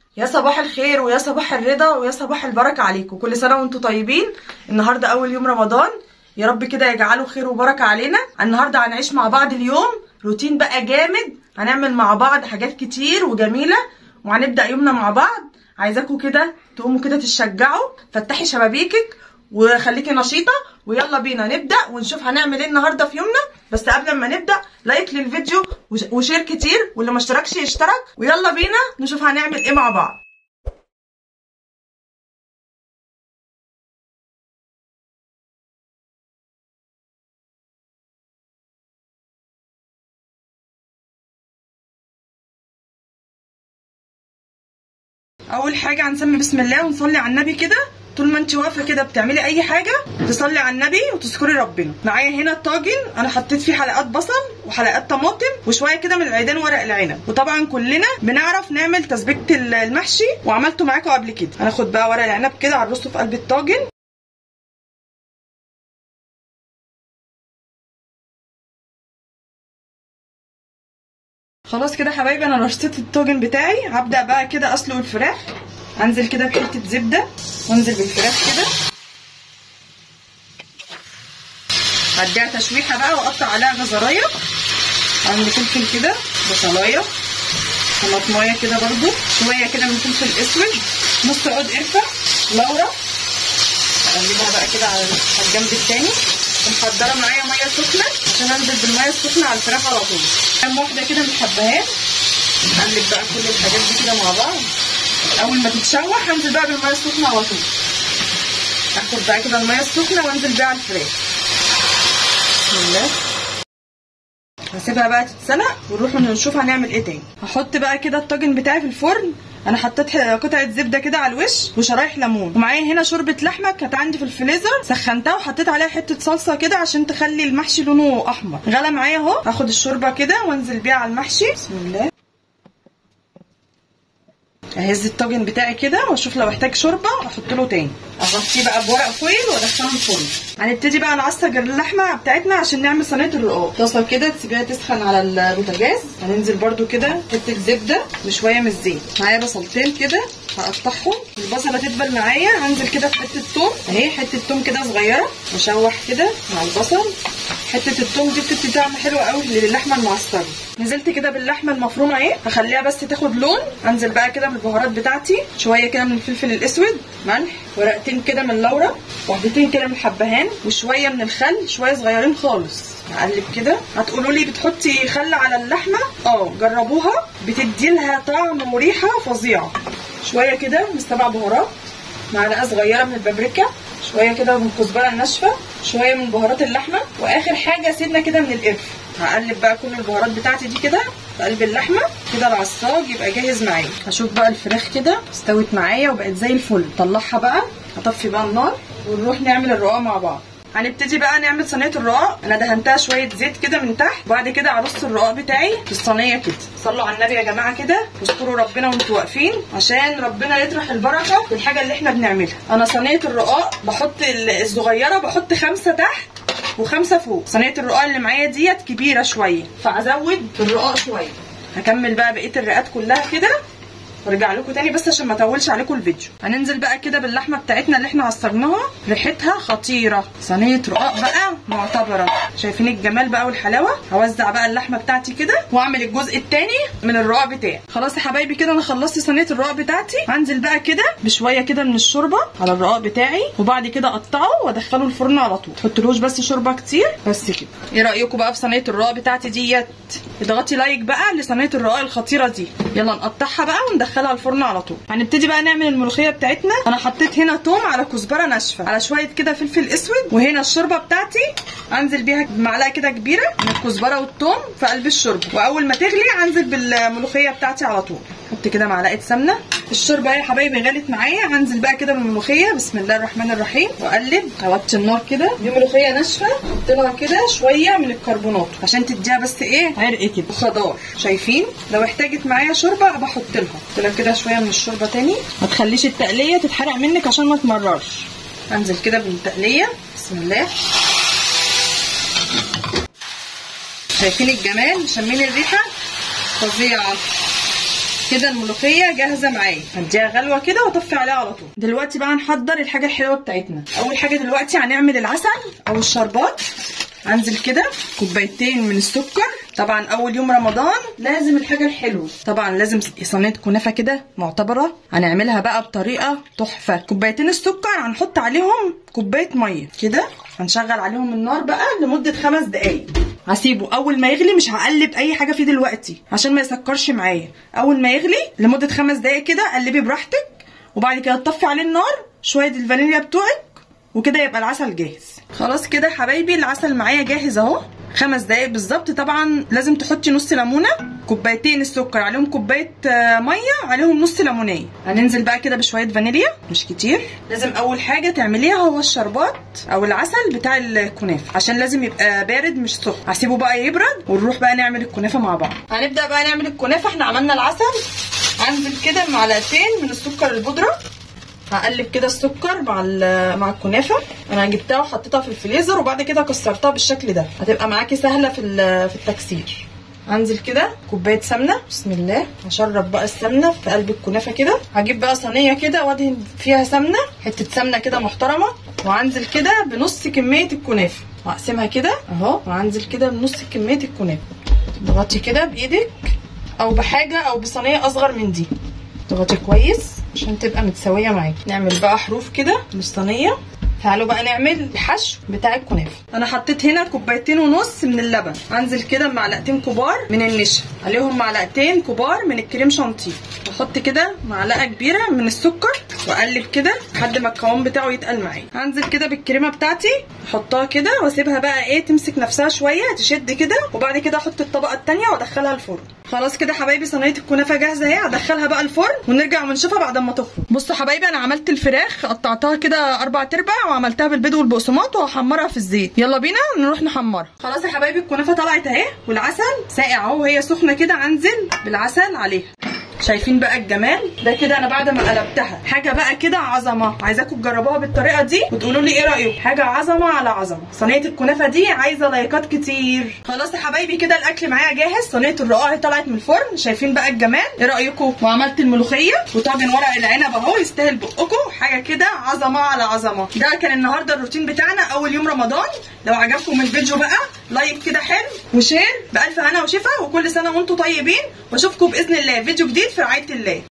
يا صباح الخير ويا صباح الرضا ويا صباح البركة عليكم كل سنة وانتم طيبين النهاردة أول يوم رمضان يا رب كده يجعله خير وبركة علينا النهاردة هنعيش مع بعض اليوم روتين بقى جامد هنعمل مع بعض حاجات كتير وجميلة وهنبدأ يومنا مع بعض عايزاكم كده تقوموا كده تشجعوا فتحي شبابيكك وخليكي نشيطة ويلا بينا نبدأ ونشوف هنعمل ايه النهاردة في يومنا بس قبل ما نبدأ لايك للفيديو وش- وشير كتير واللي ما اشتركش يشترك ويلا بينا نشوف هنعمل ايه مع بعض اول حاجه هنسمي بسم الله ونصلي على النبي كده طول ما انت واقفه كده بتعملي اي حاجه تصلي على النبي وتذكري ربنا معايا هنا الطاجن انا حطيت فيه حلقات بصل وحلقات طماطم وشويه كده من العيدان ورق العنب وطبعا كلنا بنعرف نعمل تسبيكه المحشي وعملته معاكم قبل كده هناخد بقى ورق العنب كده عرسته في قلب الطاجن خلاص كده يا حبايبي انا رشيت الطاجن بتاعي هبدا بقى كده اسلق الفراخ انزل كده بحته زبده وانزل بالفراخ كده هديها تشويحه بقى واقطع عليها جزرايه عندي فلفل كده بصلايه طماطمايه كده برضو شويه كده من فلفل اسود نص عود قرفه لورا اقلبها بقى كده على على الجنب التاني ومحضره معايا ميه سخنه عشان انزل بالميه السخنه على الفراخ على طول كام واحده كده من الحبهان نقلب بقى كل الحاجات دي كده مع بعض اول ما تتشوح هنزل بقى بالميه السخنه على طول اخد بقى كده الميه السخنه وانزل بيها على الفراخ بسم الله هسيبها بقى تتسلق ونروح نشوف هنعمل ايه تاني هحط بقى كده الطاجن بتاعي في الفرن انا حطيت قطعه زبده كده على الوش وشرايح ليمون ومعايا هنا شوربه لحمه كانت عندي في الفريزر سخنتها وحطيت عليها حته صلصه كده عشان تخلي المحشي لونه احمر غلى معايا اهو هاخد الشوربه كده وانزل بيها على المحشي بسم الله اهز الطاجن بتاعي كده واشوف لو احتاج شوربه احط له تاني اغطيه بقى بورق فويل وادخله الفرن هنبتدي بقى نعصج اللحمه بتاعتنا عشان نعمل صينيه الرقاق طاسه كده تسيبيها تسخن على البوتاجاز هننزل برده كده حته زبده وشويه من الزيت معايا بصلتين كده هقطعهم البصله تدبل معايا هنزل كده في حته توم اهي حته توم كده صغيره واشوح كده مع البصل حته التوم دي بتدي طعم حلو قوي للحمه المعصجه نزلت كده باللحمه المفرومه اهي هخليها بس تاخد لون انزل بقى كده بالبهارات بتاعتي شويه كده من الفلفل الاسود ملح ورقتين كده من اللورا واحدتين كده من الحبهان وشويه من الخل شويه صغيرين خالص هقلب كده هتقولوا لي بتحطي خل على اللحمه اه جربوها بتدي لها طعم وريحه فظيعه شويه كده من سبع بهارات معلقه صغيره من البابريكا شويه كده من الكزبره الناشفه شويه من بهارات اللحمه واخر حاجه سنه كده من القرفه هقلب بقى كل البهارات بتاعتي دي كده في قلب اللحمه كده العصاج يبقى جاهز معايا هشوف بقى الفراخ كده استوت معايا وبقت زي الفل طلعها بقى هطفي بقى النار ونروح نعمل الرقاق مع بعض هنبتدي بقى نعمل صينيه الرقاق انا دهنتها شويه زيت كده من تحت وبعد كده ارص الرقاق بتاعي في الصينيه كده صلوا على النبي يا جماعه كده واذكروا ربنا وانتوا واقفين عشان ربنا يطرح البركه في الحاجه اللي احنا بنعملها انا صينيه الرقاق بحط ال- الصغيره بحط خمسه تحت وخمسه فوق صينيه الرقاق اللي معايا ديت كبيره شويه فازود في الرقاق شويه هكمل بقى بقيه الرقات كلها كده وارجع لكم تاني بس عشان ما اطولش عليكم الفيديو هننزل بقى كده باللحمه بتاعتنا اللي احنا عصرناها ريحتها خطيره صينيه رقاق بقى معتبره شايفين الجمال بقى والحلاوه هوزع بقى اللحمه بتاعتي كده واعمل الجزء التاني من الرقاق بتاعي خلاص يا حبايبي كده انا خلصت صينيه الرقاق بتاعتي هنزل بقى كده بشويه كده من الشوربه على الرقاق بتاعي وبعد كده اقطعه وادخله الفرن على طول تحطلوش بس شوربه كتير بس كده ايه رايكم بقى في صينيه الرقاق بتاعتي ديت اضغطي لايك بقى لصينيه الرقاق الخطيره دي يلا نقطعها بقى وندخلها الفرن على طول هنبتدي بقى نعمل الملوخيه بتاعتنا انا حطيت هنا توم على كزبره ناشفه على شويه كده فلفل اسود وهنا الشوربه بتاعتي انزل بيها بمعلقه كده كبيره من الكزبره والثوم في قلب الشوربه واول ما تغلي انزل بالملوخيه بتاعتي على طول احط كده معلقه سمنه الشوربه يا حبايبي غلت معايا هنزل بقى كده بالملوخيه بسم الله الرحمن الرحيم واقلب اوطي النار كده دي ملوخيه ناشفه احط لها كده شويه من الكربونات عشان تديها بس ايه عرق كده وخضار شايفين لو احتاجت معايا شوربه بحط لها احط لها كده شويه من الشوربه تاني ما تخليش التقليه تتحرق منك عشان ما تمررش انزل كده بالتقليه بسم الله شايفين الجمال شامين الريحه فظيعه كده الملوخيه جاهزه معايا هديها غلوه كده واطفي عليها على طول دلوقتي بقى هنحضر الحاجه الحلوه بتاعتنا اول حاجه دلوقتي هنعمل العسل او الشربات انزل كده كوبايتين من السكر طبعا اول يوم رمضان لازم الحاجه الحلوه طبعا لازم صينيه كنافه كده معتبره هنعملها بقى بطريقه تحفه كوبايتين السكر هنحط عليهم كوبايه ميه كده هنشغل عليهم النار بقى لمده خمس دقايق هسيبه اول ما يغلي مش هقلب اي حاجه فيه دلوقتي عشان ما يسكرش معايا اول ما يغلي لمده خمس دقايق كده قلبي براحتك وبعد كده تطفي عليه النار شويه الفانيليا بتوعك وكده يبقى العسل جاهز خلاص كده يا حبايبي العسل معايا جاهز اهو خمس دقايق بالظبط طبعا لازم تحطي نص ليمونه كوبايتين السكر عليهم كوبايه آه، ميه عليهم نص ليمونيه هننزل بقى كده بشويه فانيليا مش كتير لازم اول حاجه تعمليها هو الشربات او العسل بتاع الكنافه عشان لازم يبقى بارد مش سخن هسيبه بقى يبرد ونروح بقى نعمل الكنافه مع بعض هنبدا بقى نعمل الكنافه احنا عملنا العسل هنزل كده معلقتين من السكر البودره هقلب كده السكر مع ال- مع الكنافه انا جبتها وحطيتها في الفريزر وبعد كده كسرتها بالشكل ده هتبقى معاكي سهله في ال- في التكسير هنزل كده كوبايه سمنه بسم الله هشرب بقى السمنه في قلب الكنافه كده هجيب بقى صينيه كده وادهن فيها سمنه حته سمنه كده محترمه وهنزل كده بنص كميه الكنافه وهقسمها كده اهو وهنزل كده بنص كميه الكنافه تضغطي كده بايدك او بحاجه او بصينيه اصغر من دي تضغطي كويس عشان تبقى متساويه معاكي نعمل بقى حروف كده بالصينيه تعالوا بقى نعمل الحشو بتاع الكنافه انا حطيت هنا كوبايتين ونص من اللبن انزل كده بمعلقتين كبار من النشا عليهم معلقتين كبار من الكريم شانتيه واحط كده معلقه كبيره من السكر واقلب كده لحد ما القوام بتاعه يتقل معايا هنزل كده بالكريمه بتاعتي احطها كده واسيبها بقى ايه تمسك نفسها شويه تشد كده وبعد كده احط الطبقه التانية وادخلها الفرن خلاص كده حبايبي صينيه الكنافه جاهزه اهي هدخلها بقى الفرن ونرجع ونشوفها بعد ما تخرج بصوا حبايبي انا عملت الفراخ قطعتها كده اربع ارباع وعملتها بالبيض والبقسماط وهحمرها في الزيت يلا بينا نروح نحمرها خلاص يا حبايبي الكنافه طلعت اهي والعسل ساقع اهو وهي سخنه كده انزل بالعسل عليها شايفين بقى الجمال ده كده انا بعد ما قلبتها حاجه بقى كده عظمه عايزاكم تجربوها بالطريقه دي وتقولوا لي ايه رايكم حاجه عظمه على عظمه صينيه الكنافه دي عايزه لايكات كتير خلاص يا حبايبي كده الاكل معايا جاهز صينيه الرقاق اهي طلعت من الفرن شايفين بقى الجمال ايه رايكم وعملت الملوخيه وطاجن ورق العنب اهو يستاهل بقكم حاجه كده عظمه على عظمه ده كان النهارده الروتين بتاعنا اول يوم رمضان لو عجبكم الفيديو بقى لايك كده حلو وشير بالف هنا وشفا وكل سنه وانتم طيبين واشوفكم باذن الله فيديو جديد في رعايه الله